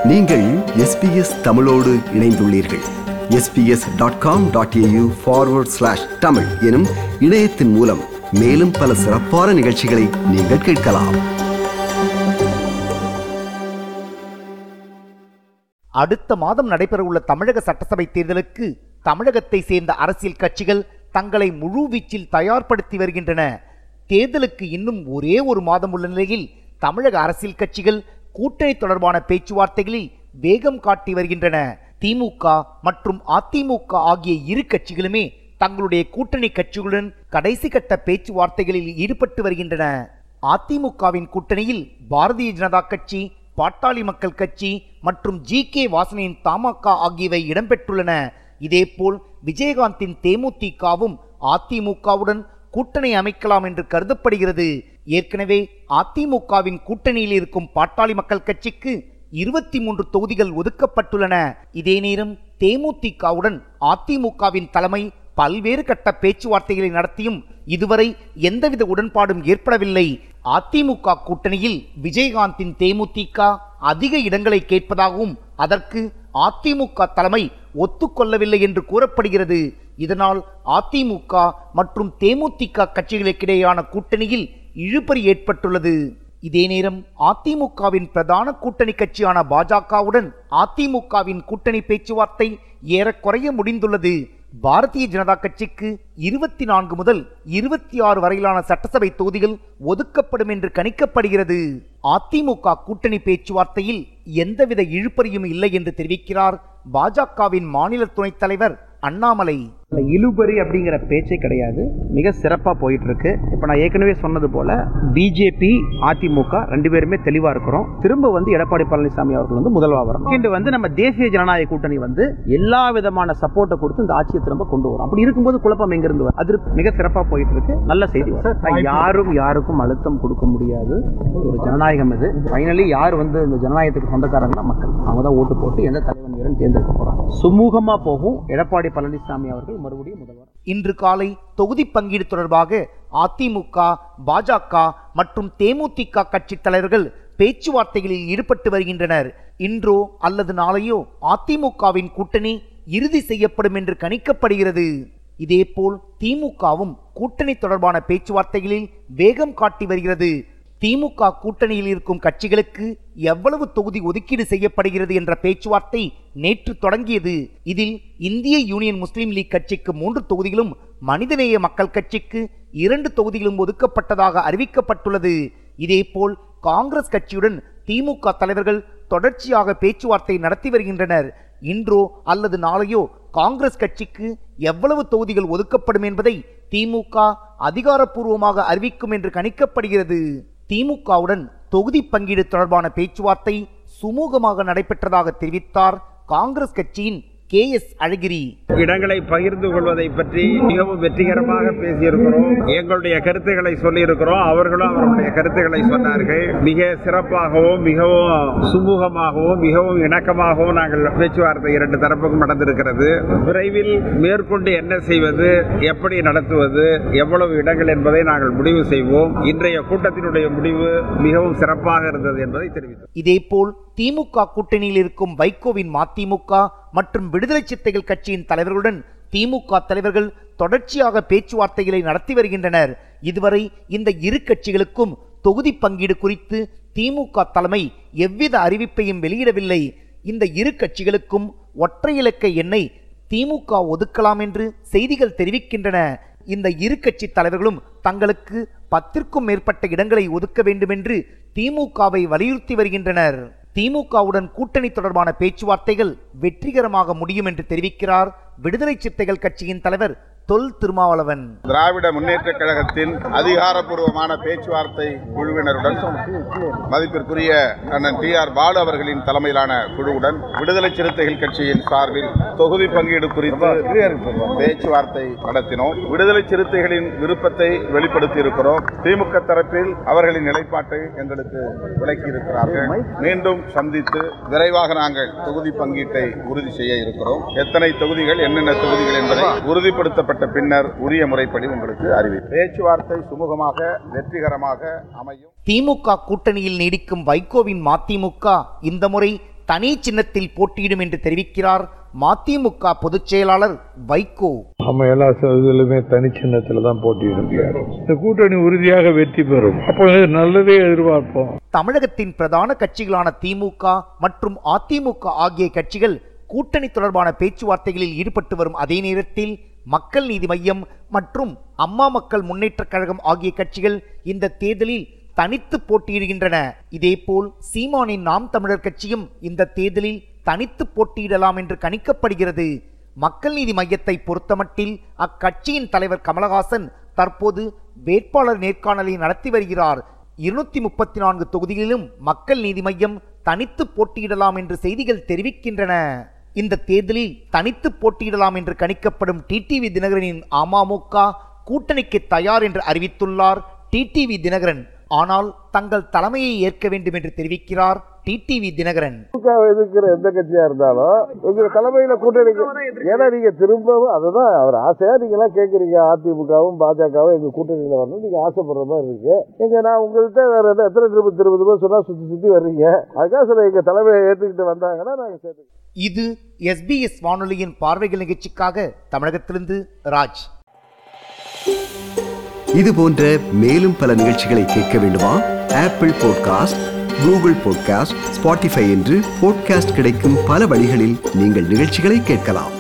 நீங்கள் எஸ்பிஎஸ் தமிழோடு இணைந்துள்ளீர்கள் SBS dot com dot AU forward slash Tamil எனும் இணையத்தின் மூலம் மேலும் பல சிறப்பான நிகழ்ச்சிகளை நீங்கள் கேட்கலாம் அடுத்த மாதம் நடைபெறவுள்ள தமிழக சட்டசபை தேர்தலுக்கு தமிழகத்தை சேர்ந்த அரசியல் கட்சிகள் தங்களை முழுவீச்சில் தயார்படுத்தி வருகின்றன தேர்தலுக்கு இன்னும் ஒரே ஒரு மாதம் உள்ள நிலையில் தமிழக அரசியல் கட்சிகள் கூட்டணி தொடர்பான பேச்சுவார்த்தைகளில் வேகம் காட்டி வருகின்றன திமுக மற்றும் அதிமுக ஆகிய இரு கட்சிகளுமே தங்களுடைய கூட்டணி கட்சிகளுடன் கடைசி கட்ட பேச்சுவார்த்தைகளில் ஈடுபட்டு வருகின்றன அதிமுகவின் கூட்டணியில் பாரதிய ஜனதா கட்சி பாட்டாளி மக்கள் கட்சி மற்றும் ஜி கே வாசனின் தமாக ஆகியவை இடம்பெற்றுள்ளன இதேபோல் விஜயகாந்தின் தேமுதிகவும் அதிமுகவுடன் கூட்டணி அமைக்கலாம் என்று கருதப்படுகிறது ஏற்கனவே அதிமுகவின் கூட்டணியில் இருக்கும் பாட்டாளி மக்கள் கட்சிக்கு இருபத்தி மூன்று தொகுதிகள் ஒதுக்கப்பட்டுள்ளன இதே நேரம் தேமுதிகவுடன் அதிமுகவின் தலைமை பல்வேறு கட்ட பேச்சுவார்த்தைகளை நடத்தியும் இதுவரை எந்தவித உடன்பாடும் ஏற்படவில்லை அதிமுக கூட்டணியில் விஜயகாந்தின் தேமுதிக அதிக இடங்களை கேட்பதாகவும் அதற்கு அதிமுக தலைமை ஒத்துக்கொள்ளவில்லை என்று கூறப்படுகிறது இதனால் அதிமுக மற்றும் தேமுதிக கட்சிகளுக்கிடையேயான கூட்டணியில் இழுபறி ஏற்பட்டுள்ளது இதே நேரம் அதிமுகவின் பிரதான கூட்டணி கட்சியான பாஜகவுடன் அதிமுகவின் கூட்டணி பேச்சுவார்த்தை ஏறக்குறைய முடிந்துள்ளது பாரதிய ஜனதா கட்சிக்கு இருபத்தி நான்கு முதல் இருபத்தி ஆறு வரையிலான சட்டசபை தொகுதிகள் ஒதுக்கப்படும் என்று கணிக்கப்படுகிறது அதிமுக கூட்டணி பேச்சுவார்த்தையில் எந்தவித இழுபறியும் இல்லை என்று தெரிவிக்கிறார் பாஜகவின் மாநில துணைத் தலைவர் அண்ணாமலை இல்ல, இழுபறி அப்படிங்கிற பேச்சே கிடையாது மிக சிறப்பாக போயிட்டு இருக்கு இப்போ நான் ஏற்கனவே சொன்னது போல பிஜேபி அதிமுக ரெண்டு பேருமே தெளிவாக இருக்கிறோம் திரும்ப வந்து எடப்பாடி பழனிசாமி அவர்கள் வந்து முதல்வா வரணும் இன்று வந்து நம்ம தேசிய ஜனநாயக கூட்டணி வந்து எல்லா விதமான சப்போர்ட்டை கொடுத்து இந்த ஆட்சியை திரும்ப கொண்டு வரும் அப்படி இருக்கும்போது குழப்பம் எங்கிருந்து வரும் அது மிக சிறப்பாக போயிட்டு இருக்கு நல்ல செய்தி வரும். நான் யாரும் யாருக்கும் அழுத்தம் கொடுக்க முடியாது ஒரு ஜனநாயகம் இது ஃபைனலி யார் வந்து இந்த ஜனநாயகத்துக்கு சொந்தக்காரங்கன்னா மக்கள் அவங்க தான் ஓட்டு போட்டு எந்த தலைவன் வேணும் தேர்ந்தெடுக்க போறாங்க சுமூகமா போகும் எடப்பாடி பழனிசாமி அவர்கள் மறுபடியும் முதல்வர் இன்று காலை தொகுதி பங்கீடு தொடர்பாக அதிமுக பாஜக மற்றும் தேமுதிக கட்சி தலைவர்கள் பேச்சுவார்த்தைகளில் ஈடுபட்டு வருகின்றனர் இன்றோ அல்லது நாளையோ அதிமுகவின் கூட்டணி இறுதி செய்யப்படும் என்று கணிக்கப்படுகிறது இதேபோல் திமுகவும் கூட்டணி தொடர்பான பேச்சுவார்த்தைகளில் வேகம் காட்டி வருகிறது திமுக கூட்டணியில் இருக்கும் கட்சிகளுக்கு எவ்வளவு தொகுதி ஒதுக்கீடு செய்யப்படுகிறது என்ற பேச்சுவார்த்தை நேற்று தொடங்கியது இதில் இந்திய யூனியன் முஸ்லீம் லீக் கட்சிக்கு மூன்று தொகுதிகளும் மனிதநேய மக்கள் கட்சிக்கு இரண்டு தொகுதிகளும் ஒதுக்கப்பட்டதாக அறிவிக்கப்பட்டுள்ளது இதேபோல் காங்கிரஸ் கட்சியுடன் திமுக தலைவர்கள் தொடர்ச்சியாக பேச்சுவார்த்தை நடத்தி வருகின்றனர் இன்றோ அல்லது நாளையோ காங்கிரஸ் கட்சிக்கு எவ்வளவு தொகுதிகள் ஒதுக்கப்படும் என்பதை திமுக அதிகாரப்பூர்வமாக அறிவிக்கும் என்று கணிக்கப்படுகிறது திமுகவுடன் தொகுதி பங்கீடு தொடர்பான பேச்சுவார்த்தை சுமூகமாக நடைபெற்றதாக தெரிவித்தார் காங்கிரஸ் கட்சியின் கே எஸ் அழகிரி இடங்களை பகிர்ந்து கொள்வதை பற்றி மிகவும் வெற்றிகரமாக பேசியிருக்கிறோம் எங்களுடைய கருத்துக்களை சொல்லியிருக்கிறோம் அவர்களும் அவர்களுடைய கருத்துக்களை சொன்னார்கள் மிக சிறப்பாகவும் மிகவும் சுமூகமாகவும் மிகவும் இணக்கமாகவும் நாங்கள் பேச்சுவார்த்தை இரண்டு தரப்புக்கும் நடந்திருக்கிறது விரைவில் மேற்கொண்டு என்ன செய்வது எப்படி நடத்துவது எவ்வளவு இடங்கள் என்பதை நாங்கள் முடிவு செய்வோம் இன்றைய கூட்டத்தினுடைய முடிவு மிகவும் சிறப்பாக இருந்தது என்பதை தெரிவித்தோம் இதேபோல் திமுக கூட்டணியில் இருக்கும் வைகோவின் மதிமுக மற்றும் விடுதலை சித்தைகள் கட்சியின் தலைவர்களுடன் திமுக தலைவர்கள் தொடர்ச்சியாக பேச்சுவார்த்தைகளை நடத்தி வருகின்றனர் இதுவரை இந்த இரு கட்சிகளுக்கும் தொகுதி பங்கீடு குறித்து திமுக தலைமை எவ்வித அறிவிப்பையும் வெளியிடவில்லை இந்த இரு கட்சிகளுக்கும் ஒற்றை இலக்க எண்ணை திமுக ஒதுக்கலாம் என்று செய்திகள் தெரிவிக்கின்றன இந்த இரு கட்சி தலைவர்களும் தங்களுக்கு பத்திற்கும் மேற்பட்ட இடங்களை ஒதுக்க வேண்டுமென்று திமுகவை வலியுறுத்தி வருகின்றனர் திமுகவுடன் கூட்டணி தொடர்பான பேச்சுவார்த்தைகள் வெற்றிகரமாக முடியும் என்று தெரிவிக்கிறார் விடுதலை சிறுத்தைகள் கட்சியின் தலைவர் தொல் திருமாவளவன் திராவிட முன்னேற்ற கழகத்தின் அதிகாரப்பூர்வமான பேச்சுவார்த்தை குழுவினருடன் மதிப்பிற்குரிய அண்ணன் டி ஆர் பாலு அவர்களின் தலைமையிலான குழுவுடன் விடுதலை சிறுத்தைகள் கட்சியின் சார்பில் தொகுதி பங்கீடு குறித்து பேச்சுவார்த்தை நடத்தினோம் விடுதலை சிறுத்தைகளின் விருப்பத்தை வெளிப்படுத்தி இருக்கிறோம் திமுக தரப்பில் அவர்களின் நிலைப்பாட்டை எங்களுக்கு விளக்கி இருக்கிறார்கள் மீண்டும் சந்தித்து விரைவாக நாங்கள் தொகுதி பங்கீட்டை உறுதி செய்ய இருக்கிறோம் எத்தனை தொகுதிகள் என்னென்ன தொகுதிகள் என்பதை உறுதிப்படுத்தப்பட்ட பின்னர் உரிய முறைப்படி உங்களுக்கு அறிவிப்பேன் பேச்சுவார்த்தை சுமூகமாக வெற்றிகரமாக அமையும் திமுக கூட்டணியில் நீடிக்கும் வைகோவின் மதிமுக இந்த முறை தனி சின்னத்தில் போட்டியிடும் என்று தெரிவிக்கிறார் மதிமுக பொதுச் செயலாளர் வைகோ நம்ம எல்லா இதுலையுமே தனி சின்னத்துல தான் போட்டியிடுகிறார் இந்த கூட்டணி உறுதியாக வெற்றி பெறும் அப்போ நல்லதே எதிர்பார்ப்போம் தமிழகத்தின் பிரதான கட்சிகளான திமுக மற்றும் அதிமுக ஆகிய கட்சிகள் கூட்டணி தொடர்பான பேச்சுவார்த்தைகளில் ஈடுபட்டு வரும் அதே நேரத்தில் மக்கள் நீதி மய்யம் மற்றும் அம்மா மக்கள் முன்னேற்றக் கழகம் ஆகிய கட்சிகள் இந்த தேர்தலில் தனித்து போட்டியிடுகின்றன இதேபோல் சீமானின் நாம் தமிழர் கட்சியும் இந்த தேர்தலில் தனித்து போட்டியிடலாம் என்று கணிக்கப்படுகிறது மக்கள் நீதி மையத்தை பொறுத்தமட்டில் அக்கட்சியின் தலைவர் கமலஹாசன் தற்போது வேட்பாளர் நேர்காணலை நடத்தி வருகிறார் இருநூத்தி முப்பத்தி நான்கு தொகுதிகளிலும் மக்கள் நீதி மையம் தனித்து போட்டியிடலாம் என்று செய்திகள் தெரிவிக்கின்றன இந்த தேர்தலில் தனித்து போட்டியிடலாம் என்று கணிக்கப்படும் டிடிவி தினகரனின் அமமுக கூட்டணிக்கு தயார் என்று அறிவித்துள்ளார் டிடிவி தினகரன் ஆனால் தங்கள் தலைமையை ஏற்க வேண்டும் என்று தெரிவிக்கிறார் டிடிவி தினகரன் எதிர்க்கிற எந்த கட்சியா இருந்தாலும் உங்க தலைமையில கூட்டணி ஏன்னா நீங்க திரும்பவும் அதுதான் அவர் ஆசையா நீங்க எல்லாம் கேக்குறீங்க அதிமுகவும் பாஜகவும் எங்க கூட்டணியில வரணும் நீங்க ஆசைப்படுற மாதிரி இருக்கு எங்க நான் உங்கள்கிட்ட வேற எந்த எத்தனை திரும்ப திரும்ப திரும்ப சொன்னா சுத்தி சுத்தி வர்றீங்க அதுக்காக சொல்ல எங்க தலைமையை ஏத்துக்கிட்டு வந்தாங்கன்னா நாங்க சேர்த்து இது எஸ்பிஎஸ் வானொலியின் பார்வைகள் நிகழ்ச்சிக்காக தமிழகத்திலிருந்து ராஜ் இது போன்ற மேலும் பல நிகழ்ச்சிகளை கேட்க வேண்டுமா Apple podcast Google podcast Spotify என்று பாட்காஸ்ட் கிடைக்கும் பல வழிகளில் நீங்கள் நிகழ்ச்சிகளை கேட்கலாம்